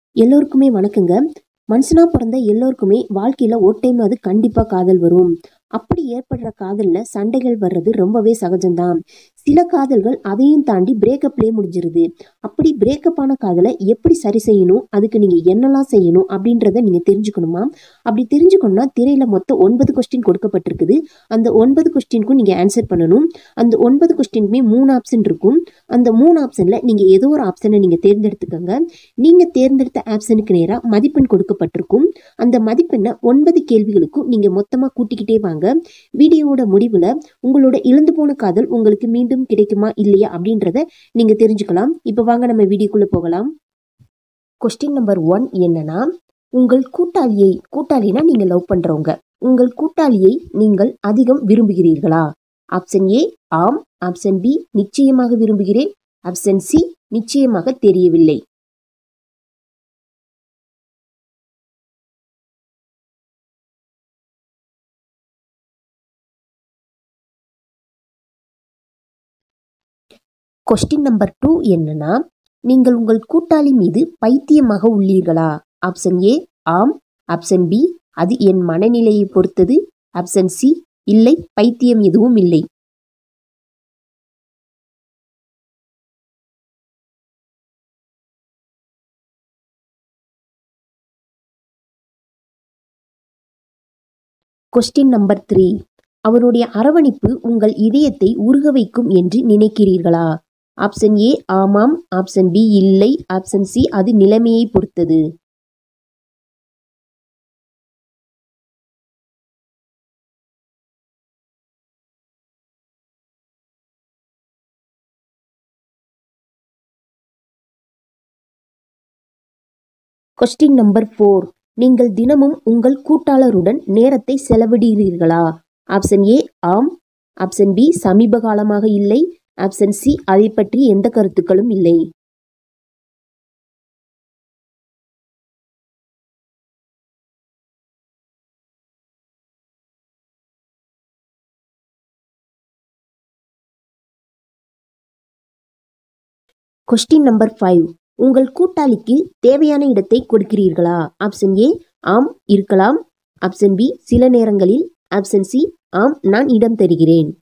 எல்லோருக்குமே வணக்கங்க மனுஷனா பிறந்த எல்லோருக்குமே வாழ்க்கையில ஒரு டைம் அது கண்டிப்பா காதல் வரும் அப்படி ஏற்படுற காதல்ல சண்டைகள் வர்றது ரொம்பவே சகஜம்தான் சில காதல்கள் அதையும் தாண்டி பிரேக்கப்லேயே முடிஞ்சிருது அப்படி பிரேக்கப் ஆன காதலை எப்படி சரி செய்யணும் அதுக்கு நீங்க என்னெல்லாம் செய்யணும் அப்படின்றத நீங்க தெரிஞ்சுக்கணுமா அப்படி தெரிஞ்சுக்கணும்னா திரையில மொத்தம் ஒன்பது கொஸ்டின் கொடுக்கப்பட்டிருக்குது அந்த ஒன்பது கொஸ்டினுக்கும் நீங்க ஆன்சர் பண்ணணும் அந்த ஒன்பது கொஸ்டினுக்குமே மூணு ஆப்ஷன் இருக்கும் அந்த மூணு ஆப்ஷன்ல நீங்க ஏதோ ஒரு ஆப்ஷனை நீங்க தேர்ந்தெடுத்துக்கோங்க நீங்க தேர்ந்தெடுத்த ஆப்ஷனுக்கு நேராக மதிப்பெண் கொடுக்கப்பட்டிருக்கும் அந்த மதிப்பெண்ணை ஒன்பது கேள்விகளுக்கும் நீங்க மொத்தமா கூட்டிக்கிட்டே வாங்க வீடியோவோட முடிவுல உங்களோட இழந்து போன காதல் உங்களுக்கு மீண்டும் கிடைக்குமா இல்லையா அப்படின்றத நீங்க தெரிஞ்சுக்கலாம் இப்போ வாங்க நம்ம வீடியோக்குள்ள போகலாம் கொஸ்டின் நம்பர் ஒன் என்னன்னா உங்கள் கூட்டாளியை கூட்டாளினா நீங்க லவ் பண்றவங்க உங்கள் கூட்டாளியை நீங்கள் அதிகம் விரும்புகிறீர்களா ஆப்ஷன் ஏ ஆம் ஆப்ஷன் பி நிச்சயமாக விரும்புகிறேன் ஆப்ஷன் சி நிச்சயமாக தெரியவில்லை கொஸ்டின் நம்பர் டூ என்னன்னா நீங்கள் உங்கள் கூட்டாளி மீது பைத்தியமாக உள்ளீர்களா ஆப்ஷன் ஏ ஆம் ஆப்ஷன் பி அது என் மனநிலையை பொறுத்தது ஆப்ஷன் சி இல்லை பைத்தியம் எதுவும் இல்லை கொஸ்டின் நம்பர் த்ரீ அவருடைய அரவணைப்பு உங்கள் இதயத்தை உருக வைக்கும் என்று நினைக்கிறீர்களா ஆப்ஷன் ஏ ஆமாம் ஆப்ஷன் பி இல்லை ஆப்ஷன் சி அது நிலைமையை பொறுத்தது கொஸ்டின் நம்பர் ஃபோர் நீங்கள் தினமும் உங்கள் கூட்டாளருடன் நேரத்தை செலவிடுகிறீர்களா ஆப்ஷன் ஏ ஆம் ஆப்ஷன் பி சமீப காலமாக இல்லை ஆப்ஷன் சி அதை பற்றி எந்த கருத்துக்களும் இல்லை கொஸ்டின் நம்பர் ஃபைவ் உங்கள் கூட்டாளிக்கு தேவையான இடத்தை கொடுக்கிறீர்களா ஆப்ஷன் ஏ ஆம் இருக்கலாம் ஆப்ஷன் பி சில நேரங்களில் ஆப்ஷன் சி ஆம் நான் இடம் தருகிறேன்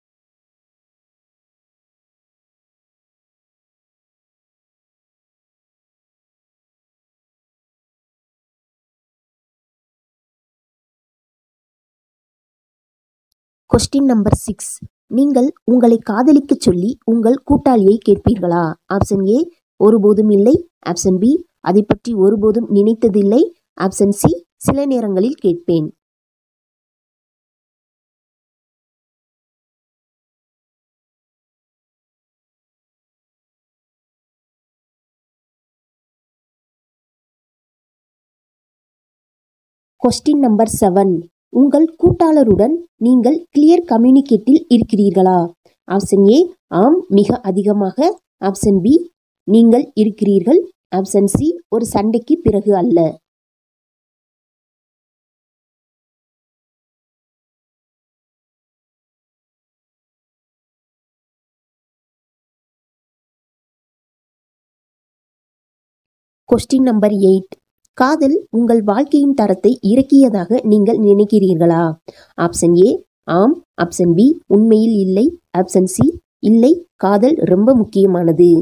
கொஸ்டின் நம்பர் சிக்ஸ் நீங்கள் உங்களை காதலிக்க சொல்லி உங்கள் கூட்டாளியை கேட்பீர்களா ஆப்ஷன் ஏ ஒருபோதும் இல்லை ஆப்ஷன் பி அதை பற்றி ஒருபோதும் நினைத்ததில்லை ஆப்ஷன் சி சில நேரங்களில் கேட்பேன் கொஸ்டின் நம்பர் செவன் உங்கள் கூட்டாளருடன் நீங்கள் கிளியர் கம்யூனிகேட்டில் இருக்கிறீர்களா ஆப்ஷன் ஏ ஆம் மிக அதிகமாக ஆப்ஷன் பி நீங்கள் இருக்கிறீர்கள் ஆப்ஷன் சி ஒரு சண்டைக்கு பிறகு அல்ல கொஸ்டின் நம்பர் எயிட் காதல் உங்கள் வாழ்க்கையின் தரத்தை இறக்கியதாக நீங்கள் நினைக்கிறீர்களா ஆப்ஷன் ஏ ஆம் ஆப்ஷன் பி உண்மையில் இல்லை ஆப்ஷன் சி இல்லை காதல் ரொம்ப முக்கியமானது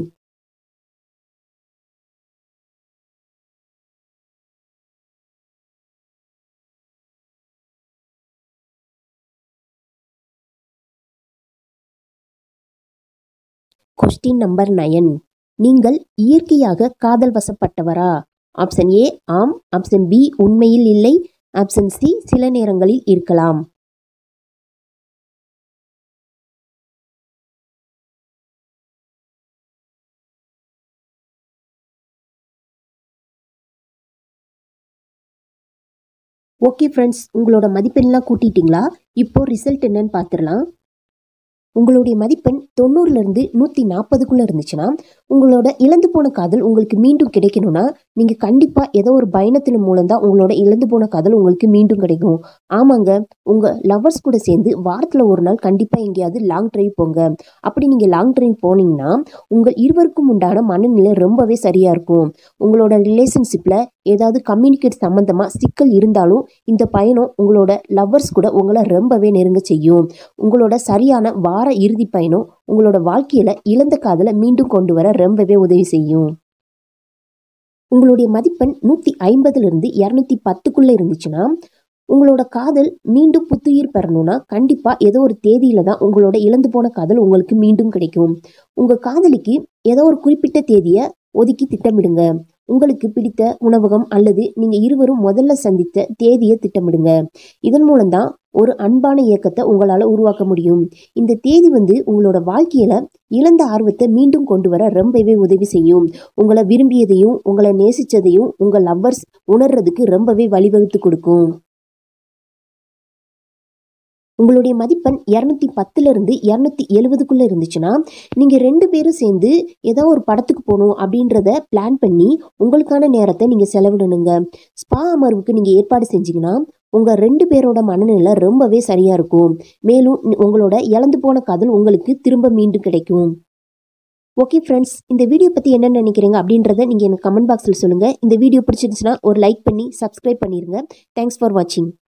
கொஸ்டின் நம்பர் நயன் நீங்கள் இயற்கையாக காதல் வசப்பட்டவரா ஆப்ஷன் ஏ ஆம் ஆப்ஷன் பி உண்மையில் இல்லை ஆப்ஷன் சி சில நேரங்களில் இருக்கலாம் ஓகே ஃப்ரெண்ட்ஸ் உங்களோட மதிப்பெண்லாம் கூட்டிட்டீங்களா இப்போ ரிசல்ட் என்னன்னு பார்த்துடலாம் உங்களுடைய மதிப்பெண் தொண்ணூறுலேருந்து நூற்றி நாற்பதுக்குள்ளே இருந்துச்சுன்னா உங்களோட இழந்து போன காதல் உங்களுக்கு மீண்டும் கிடைக்கணும்னா நீங்க கண்டிப்பா ஏதோ ஒரு பயணத்தின் மூலம் தான் உங்களோட இழந்து போன காதல் உங்களுக்கு மீண்டும் கிடைக்கும் ஆமாங்க உங்க லவ்வர்ஸ் கூட சேர்ந்து வாரத்துல ஒரு நாள் கண்டிப்பா எங்கேயாவது லாங் டிரைவ் போங்க அப்படி நீங்க லாங் டிரைவ் போனீங்கன்னா உங்கள் இருவருக்கும் உண்டான மனநிலை ரொம்பவே சரியா இருக்கும் உங்களோட ரிலேஷன்ஷிப்ல ஏதாவது கம்யூனிகேட் சம்பந்தமா சிக்கல் இருந்தாலும் இந்த பயணம் உங்களோட லவ்வர்ஸ் கூட உங்களை ரொம்பவே நெருங்க செய்யும் உங்களோட சரியான வார இறுதி பயணம் உங்களோட வாழ்க்கையில இழந்த காதலை மீண்டும் கொண்டு வர ரொம்பவே உதவி செய்யும் உங்களுடைய மதிப்பெண் நூற்றி ஐம்பதுலேருந்து இரநூத்தி பத்துக்குள்ளே இருந்துச்சுன்னா உங்களோட காதல் மீண்டும் புத்துயிர் பெறணும்னா கண்டிப்பாக ஏதோ ஒரு தேதியில தான் உங்களோட இழந்து போன காதல் உங்களுக்கு மீண்டும் கிடைக்கும் உங்கள் காதலிக்கு ஏதோ ஒரு குறிப்பிட்ட தேதியை ஒதுக்கி திட்டமிடுங்க உங்களுக்கு பிடித்த உணவகம் அல்லது நீங்கள் இருவரும் முதல்ல சந்தித்த தேதியை திட்டமிடுங்க இதன் மூலம்தான் ஒரு அன்பான இயக்கத்தை உங்களால் உருவாக்க முடியும் இந்த தேதி வந்து உங்களோட வாழ்க்கையில இழந்த ஆர்வத்தை மீண்டும் கொண்டு வர ரொம்பவே உதவி செய்யும் உங்களை விரும்பியதையும் உங்களை நேசிச்சதையும் உங்கள் லவ்வர்ஸ் உணர்றதுக்கு ரொம்பவே வழிவகுத்து கொடுக்கும் உங்களுடைய மதிப்பெண் இரநூத்தி பத்துலேருந்து இரநூத்தி எழுபதுக்குள்ளே இருந்துச்சுன்னா நீங்கள் ரெண்டு பேரும் சேர்ந்து ஏதோ ஒரு படத்துக்கு போகணும் அப்படின்றத பிளான் பண்ணி உங்களுக்கான நேரத்தை நீங்கள் செலவிடணுங்க ஸ்பா அமர்வுக்கு நீங்கள் ஏற்பாடு செஞ்சீங்கன்னா உங்கள் ரெண்டு பேரோட மனநிலை ரொம்பவே சரியாக இருக்கும் மேலும் உங்களோட இழந்து போன காதல் உங்களுக்கு திரும்ப மீண்டும் கிடைக்கும் ஓகே ஃப்ரெண்ட்ஸ் இந்த வீடியோ பற்றி என்ன நினைக்கிறீங்க அப்படின்றத நீங்கள் எனக்கு கமெண்ட் பாக்ஸில் சொல்லுங்கள் இந்த வீடியோ பிடிச்சிருந்துச்சுன்னா ஒரு லைக் பண்ணி சப்ஸ்கிரைப் பண்ணிடுங்க தேங்க்ஸ் ஃபார் வாட்சிங்